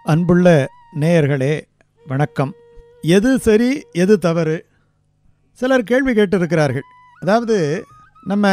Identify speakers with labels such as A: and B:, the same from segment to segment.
A: அன்புள்ள நேயர்களே வணக்கம் எது சரி எது தவறு சிலர் கேள்வி கேட்டிருக்கிறார்கள் அதாவது நம்ம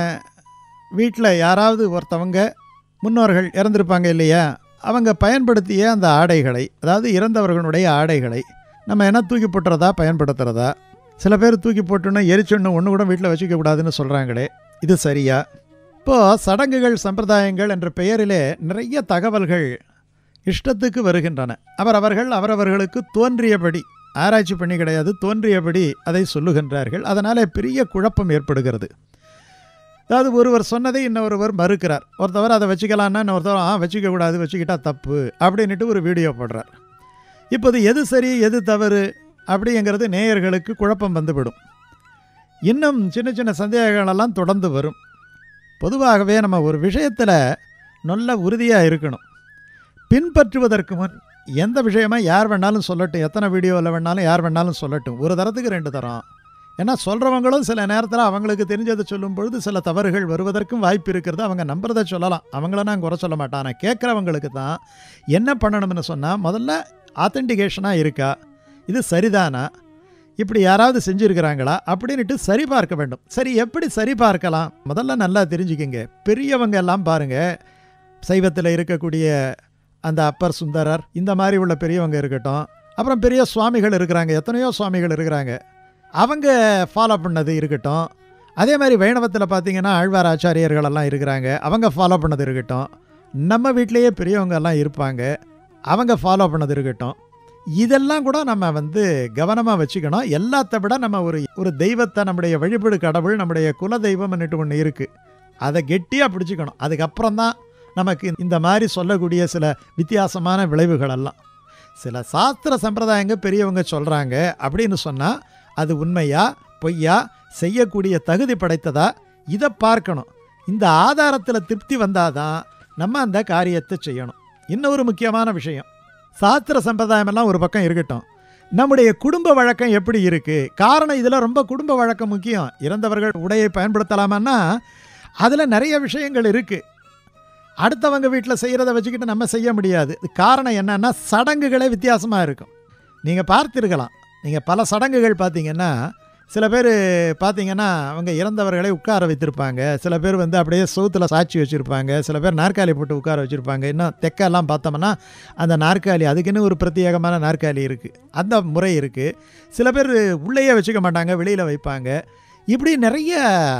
A: வீட்டில் யாராவது ஒருத்தவங்க முன்னோர்கள் இறந்துருப்பாங்க இல்லையா அவங்க பயன்படுத்திய அந்த ஆடைகளை அதாவது இறந்தவர்களுடைய ஆடைகளை நம்ம என்ன தூக்கி போட்டுறதா பயன்படுத்துகிறதா சில பேர் தூக்கி போட்டுன்னு எரிச்சுன்னு ஒன்று கூட வீட்டில் வச்சுக்க கூடாதுன்னு சொல்கிறாங்களே இது சரியா இப்போது சடங்குகள் சம்பிரதாயங்கள் என்ற பெயரிலே நிறைய தகவல்கள் இஷ்டத்துக்கு வருகின்றன அவரவர்கள் அவரவர்களுக்கு தோன்றியபடி ஆராய்ச்சி பண்ணி கிடையாது தோன்றியபடி அதை சொல்லுகின்றார்கள் அதனால் பெரிய குழப்பம் ஏற்படுகிறது அதாவது ஒருவர் சொன்னதை இன்னொருவர் மறுக்கிறார் ஒருத்தவர் அதை வச்சுக்கலான்னா இன்னொருத்தவர் ஆ வச்சுக்க கூடாது வச்சுக்கிட்டா தப்பு அப்படின்ட்டு ஒரு வீடியோ போடுறார் இப்போது எது சரி எது தவறு அப்படிங்கிறது நேயர்களுக்கு குழப்பம் வந்துவிடும் இன்னும் சின்ன சின்ன சந்தேகங்களெல்லாம் தொடர்ந்து வரும் பொதுவாகவே நம்ம ஒரு விஷயத்தில் நல்ல உறுதியாக இருக்கணும் பின்பற்றுவதற்கு முன் எந்த விஷயமா யார் வேணாலும் சொல்லட்டும் எத்தனை வீடியோவில் வேணாலும் யார் வேணாலும் சொல்லட்டும் ஒரு தரத்துக்கு ரெண்டு தரம் ஏன்னா சொல்கிறவங்களும் சில நேரத்தில் அவங்களுக்கு தெரிஞ்சதை சொல்லும் பொழுது சில தவறுகள் வருவதற்கும் வாய்ப்பு இருக்கிறது அவங்க நம்புறதை சொல்லலாம் அவங்கள நான் குறை சொல்ல மாட்டேன் ஆனால் கேட்குறவங்களுக்கு தான் என்ன பண்ணணும்னு சொன்னால் முதல்ல ஆத்தென்டிகேஷனாக இருக்கா இது சரிதானா இப்படி யாராவது செஞ்சுருக்கிறாங்களா அப்படின்ட்டு சரி பார்க்க வேண்டும் சரி எப்படி சரி பார்க்கலாம் முதல்ல நல்லா தெரிஞ்சுக்கிங்க பெரியவங்க எல்லாம் பாருங்கள் சைவத்தில் இருக்கக்கூடிய அந்த அப்பர் சுந்தரர் இந்த மாதிரி உள்ள பெரியவங்க இருக்கட்டும் அப்புறம் பெரிய சுவாமிகள் இருக்கிறாங்க எத்தனையோ சுவாமிகள் இருக்கிறாங்க அவங்க ஃபாலோ பண்ணது இருக்கட்டும் அதே மாதிரி வைணவத்தில் பார்த்தீங்கன்னா ஆழ்வார் ஆச்சாரியர்கள் எல்லாம் இருக்கிறாங்க அவங்க ஃபாலோ பண்ணது இருக்கட்டும் நம்ம வீட்டிலேயே பெரியவங்க எல்லாம் இருப்பாங்க அவங்க ஃபாலோ பண்ணது இருக்கட்டும் இதெல்லாம் கூட நம்ம வந்து கவனமாக வச்சுக்கணும் எல்லாத்த விட நம்ம ஒரு ஒரு தெய்வத்தை நம்முடைய வழிபடு கடவுள் நம்முடைய குல தெய்வம்னுட்டு ஒன்று இருக்குது அதை கெட்டியாக பிடிச்சிக்கணும் அதுக்கப்புறம் தான் நமக்கு இந்த மாதிரி சொல்லக்கூடிய சில வித்தியாசமான விளைவுகள் எல்லாம் சில சாஸ்திர சம்பிரதாயங்க பெரியவங்க சொல்கிறாங்க அப்படின்னு சொன்னால் அது உண்மையா பொய்யா செய்யக்கூடிய தகுதி படைத்ததா இதை பார்க்கணும் இந்த ஆதாரத்தில் திருப்தி வந்தாதான் நம்ம அந்த காரியத்தை செய்யணும் இன்னொரு முக்கியமான விஷயம் சாஸ்திர சம்பிரதாயமெல்லாம் ஒரு பக்கம் இருக்கட்டும் நம்முடைய குடும்ப வழக்கம் எப்படி இருக்குது காரணம் இதில் ரொம்ப குடும்ப வழக்கம் முக்கியம் இறந்தவர்கள் உடையை பயன்படுத்தலாமான்னா அதில் நிறைய விஷயங்கள் இருக்குது அடுத்தவங்க வீட்டில் செய்கிறத வச்சுக்கிட்டு நம்ம செய்ய முடியாது இது காரணம் என்னன்னா சடங்குகளே வித்தியாசமாக இருக்கும் நீங்கள் பார்த்துருக்கலாம் நீங்கள் பல சடங்குகள் பார்த்தீங்கன்னா சில பேர் பார்த்தீங்கன்னா அவங்க இறந்தவர்களை உட்கார வைத்திருப்பாங்க சில பேர் வந்து அப்படியே சவுத்தில் சாட்சி வச்சுருப்பாங்க சில பேர் நாற்காலி போட்டு உட்கார வச்சுருப்பாங்க இன்னும் தெக்கெல்லாம் பார்த்தோம்னா அந்த நாற்காலி அதுக்குன்னு ஒரு பிரத்யேகமான நாற்காலி இருக்குது அந்த முறை இருக்குது சில பேர் உள்ளேயே வச்சுக்க மாட்டாங்க வெளியில் வைப்பாங்க இப்படி நிறைய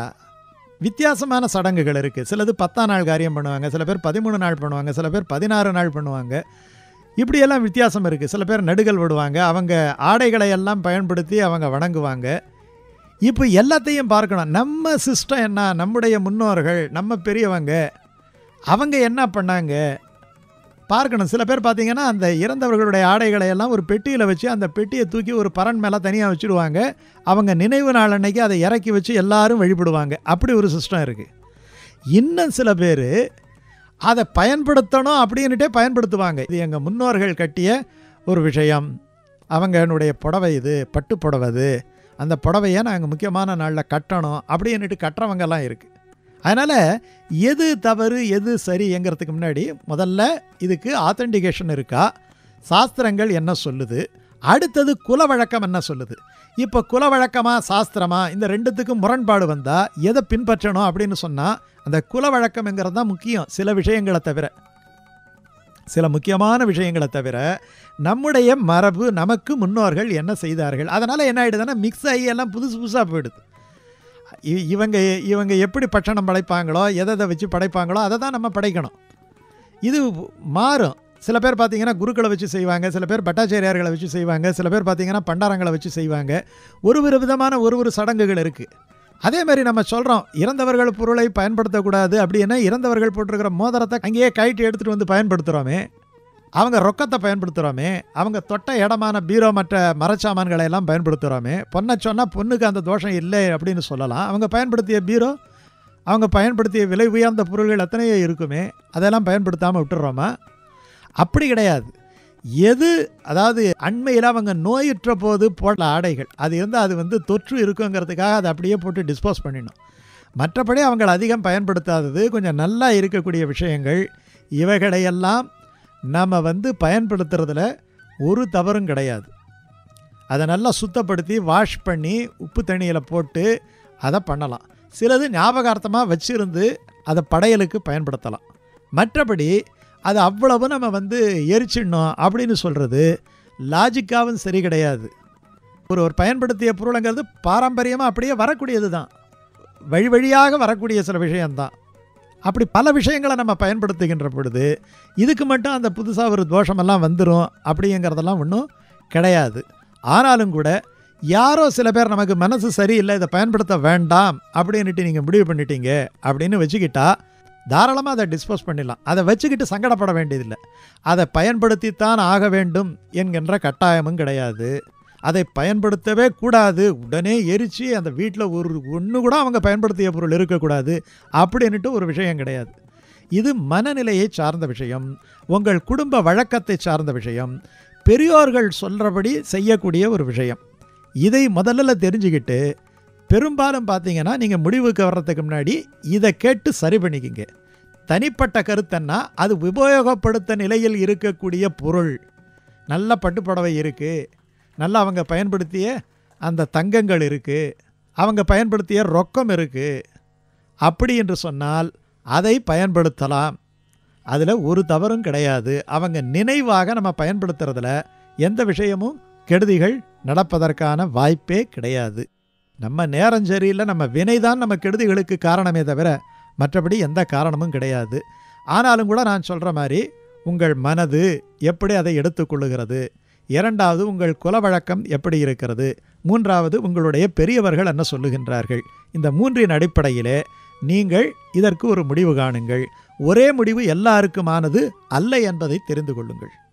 A: வித்தியாசமான சடங்குகள் இருக்குது சிலது பத்தாம் நாள் காரியம் பண்ணுவாங்க சில பேர் பதிமூணு நாள் பண்ணுவாங்க சில பேர் பதினாறு நாள் பண்ணுவாங்க இப்படியெல்லாம் வித்தியாசம் இருக்குது சில பேர் நடுகள் விடுவாங்க அவங்க ஆடைகளை எல்லாம் பயன்படுத்தி அவங்க வணங்குவாங்க இப்போ எல்லாத்தையும் பார்க்கணும் நம்ம சிஸ்டம் என்ன நம்முடைய முன்னோர்கள் நம்ம பெரியவங்க அவங்க என்ன பண்ணாங்க பார்க்கணும் சில பேர் பார்த்தீங்கன்னா அந்த இறந்தவர்களுடைய ஆடைகளை எல்லாம் ஒரு பெட்டியில் வச்சு அந்த பெட்டியை தூக்கி ஒரு பரன் மேலே தனியாக வச்சுருவாங்க அவங்க நினைவு நாள் அன்னைக்கு அதை இறக்கி வச்சு எல்லாரும் வழிபடுவாங்க அப்படி ஒரு சிஸ்டம் இருக்குது இன்னும் சில பேர் அதை பயன்படுத்தணும் அப்படின்னுட்டே பயன்படுத்துவாங்க இது எங்கள் முன்னோர்கள் கட்டிய ஒரு விஷயம் அவங்களுடைய புடவை இது பட்டு புடவை இது அந்த புடவையை நாங்கள் முக்கியமான நாளில் கட்டணும் அப்படின்னுட்டு கட்டுறவங்கெல்லாம் இருக்குது அதனால் எது தவறு எது சரிங்கிறதுக்கு முன்னாடி முதல்ல இதுக்கு ஆத்தென்டிகேஷன் இருக்கா சாஸ்திரங்கள் என்ன சொல்லுது அடுத்தது குல வழக்கம் என்ன சொல்லுது இப்போ குல வழக்கமா சாஸ்திரமா இந்த ரெண்டுத்துக்கும் முரண்பாடு வந்தால் எதை பின்பற்றணும் அப்படின்னு சொன்னால் அந்த குல வழக்கம்ங்கிறது தான் முக்கியம் சில விஷயங்களை தவிர சில முக்கியமான விஷயங்களை தவிர நம்முடைய மரபு நமக்கு முன்னோர்கள் என்ன செய்தார்கள் அதனால் என்ன ஆகிடுதுன்னா மிக்ஸ் ஆகி எல்லாம் புதுசு புதுசாக போயிடுது இ- இவங்க இவங்க எப்படி பட்சணம் படைப்பாங்களோ எதை எதை வச்சு படைப்பாங்களோ அதை தான் நம்ம படைக்கணும் இது மாறும் சில பேர் பார்த்தீங்கன்னா குருக்களை வச்சு செய்வாங்க சில பேர் பட்டாச்சாரியார்களை வச்சு செய்வாங்க சில பேர் பார்த்தீங்கன்னா பண்டாரங்களை வச்சு செய்வாங்க ஒரு ஒரு விதமான ஒரு ஒரு சடங்குகள் இருக்குது அதே மாதிரி நம்ம சொல்கிறோம் இறந்தவர்கள் பொருளை பயன்படுத்தக்கூடாது அப்படின்னா இறந்தவர்கள் போட்டிருக்கிற மோதிரத்தை அங்கேயே கழட்டி எடுத்துகிட்டு வந்து பயன்படுத்துகிறோமே அவங்க ரொக்கத்தை பயன்படுத்துகிறோமே அவங்க தொட்ட இடமான பீரோ மற்ற மரச்சாமான்களை எல்லாம் பயன்படுத்துகிறோமே பொண்ணை சொன்னால் பொண்ணுக்கு அந்த தோஷம் இல்லை அப்படின்னு சொல்லலாம் அவங்க பயன்படுத்திய பீரோ அவங்க பயன்படுத்திய விலை உயர்ந்த பொருள்கள் எத்தனையோ இருக்குமே அதெல்லாம் பயன்படுத்தாமல் விட்டுறோமா அப்படி கிடையாது எது அதாவது அண்மையில் அவங்க நோயுற்ற போது போட்ட ஆடைகள் அது இருந்தால் அது வந்து தொற்று இருக்குங்கிறதுக்காக அதை அப்படியே போட்டு டிஸ்போஸ் பண்ணிடணும் மற்றபடி அவங்கள் அதிகம் பயன்படுத்தாதது கொஞ்சம் நல்லா இருக்கக்கூடிய விஷயங்கள் இவைகளையெல்லாம் நம்ம வந்து பயன்படுத்துறதுல ஒரு தவறும் கிடையாது அதை நல்லா சுத்தப்படுத்தி வாஷ் பண்ணி உப்பு தண்ணியில் போட்டு அதை பண்ணலாம் சிலது ஞாபகார்த்தமாக வச்சிருந்து அதை படையலுக்கு பயன்படுத்தலாம் மற்றபடி அது அவ்வளவு நம்ம வந்து எரிச்சிடணும் அப்படின்னு சொல்கிறது லாஜிக்காவும் சரி கிடையாது ஒரு ஒரு பயன்படுத்திய பொருளுங்கிறது பாரம்பரியமாக அப்படியே வரக்கூடியது தான் வழி வழியாக வரக்கூடிய சில விஷயம்தான் அப்படி பல விஷயங்களை நம்ம பயன்படுத்துகின்ற பொழுது இதுக்கு மட்டும் அந்த புதுசாக ஒரு தோஷமெல்லாம் வந்துடும் அப்படிங்கிறதெல்லாம் ஒன்றும் கிடையாது ஆனாலும் கூட யாரோ சில பேர் நமக்கு மனசு சரியில்லை இதை பயன்படுத்த வேண்டாம் அப்படின்னுட்டு நீங்கள் முடிவு பண்ணிட்டீங்க அப்படின்னு வச்சுக்கிட்டா தாராளமாக அதை டிஸ்போஸ் பண்ணிடலாம் அதை வச்சுக்கிட்டு சங்கடப்பட வேண்டியதில்லை அதை பயன்படுத்தித்தான் ஆக வேண்டும் என்கின்ற கட்டாயமும் கிடையாது அதை பயன்படுத்தவே கூடாது உடனே எரித்து அந்த வீட்டில் ஒரு ஒன்று கூட அவங்க பயன்படுத்திய பொருள் இருக்கக்கூடாது அப்படின்னுட்டு ஒரு விஷயம் கிடையாது இது மனநிலையை சார்ந்த விஷயம் உங்கள் குடும்ப வழக்கத்தை சார்ந்த விஷயம் பெரியோர்கள் சொல்கிறபடி செய்யக்கூடிய ஒரு விஷயம் இதை முதல்ல தெரிஞ்சுக்கிட்டு பெரும்பாலும் பார்த்தீங்கன்னா நீங்கள் முடிவுக்கு வர்றதுக்கு முன்னாடி இதை கேட்டு சரி பண்ணிக்கிங்க தனிப்பட்ட கருத்தன்னா அது உபயோகப்படுத்த நிலையில் இருக்கக்கூடிய பொருள் நல்ல பட்டுப்புடவை இருக்குது நல்லா அவங்க பயன்படுத்திய அந்த தங்கங்கள் இருக்குது அவங்க பயன்படுத்திய ரொக்கம் இருக்குது அப்படி என்று சொன்னால் அதை பயன்படுத்தலாம் அதில் ஒரு தவறும் கிடையாது அவங்க நினைவாக நம்ம பயன்படுத்துறதுல எந்த விஷயமும் கெடுதிகள் நடப்பதற்கான வாய்ப்பே கிடையாது நம்ம நேரம் சரியில்லை நம்ம வினைதான் நம்ம கெடுதிகளுக்கு காரணமே தவிர மற்றபடி எந்த காரணமும் கிடையாது ஆனாலும் கூட நான் சொல்கிற மாதிரி உங்கள் மனது எப்படி அதை எடுத்துக்கொள்ளுகிறது இரண்டாவது உங்கள் குல வழக்கம் எப்படி இருக்கிறது மூன்றாவது உங்களுடைய பெரியவர்கள் என்ன சொல்லுகின்றார்கள் இந்த மூன்றின் அடிப்படையிலே நீங்கள் இதற்கு ஒரு முடிவு காணுங்கள் ஒரே முடிவு எல்லாருக்குமானது அல்ல என்பதை தெரிந்து கொள்ளுங்கள்